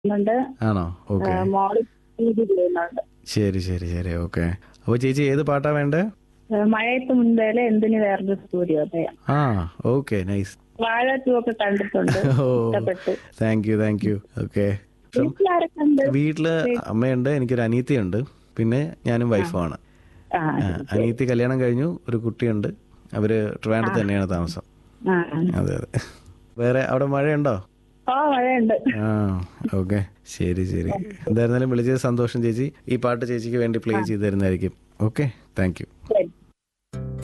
ചെയ്യുന്നുണ്ട് ആണോ ഓക്കെ മോള് പി.ജി ചെയ്യുന്നുണ്ട് ശരി ശരി ശരി ഓക്കെ അപ്പോൾ ചേച്ചി ഏത് പാട്ടാ വേണ്ടേ ഏഹ് മഴയത്ത് മുൻപേലെ എന്തിന് വേറൊരു സൂര്യോദയം ആ ഓക്കെ നൈസ് വാഴ ടു ഒക്കെ കണ്ടിട്ടുണ്ട് ഓ ഇഷ്ടപ്പെട്ടു thank you thank you okay വീട്ടിൽ ആരൊക്കെ ഉണ്ട് വീട്ടില് അമ്മയുണ്ട് എനിക്കൊരു അനീത്തിയുണ്ട് പിന്നെ ഞാനും വൈഫുമാണ് ആ ആ, അനീത്തി കല്യാണം കഴിഞ്ഞു ഒരു കുട്ടിയുണ്ട് അവര് ട്രിവാൻഡ്രത്ത് തന്നെയാണ് താമസം ആ അതെ അതെ വേറെ അവിടെ മഴയുണ്ടോ ആ മഴയുണ്ട് ആ ഓക്കെ ശരി ശരി എന്തായിരുന്നാലും വിളിച്ചത് സന്തോഷം ചേച്ചി ഈ പാട്ട് ചേച്ചിക്ക് വേണ്ടി പ്ലേ ചെയ്ത് തരുന്നതായിരിക്കും ഓക്കെ താങ്ക് യു ശരി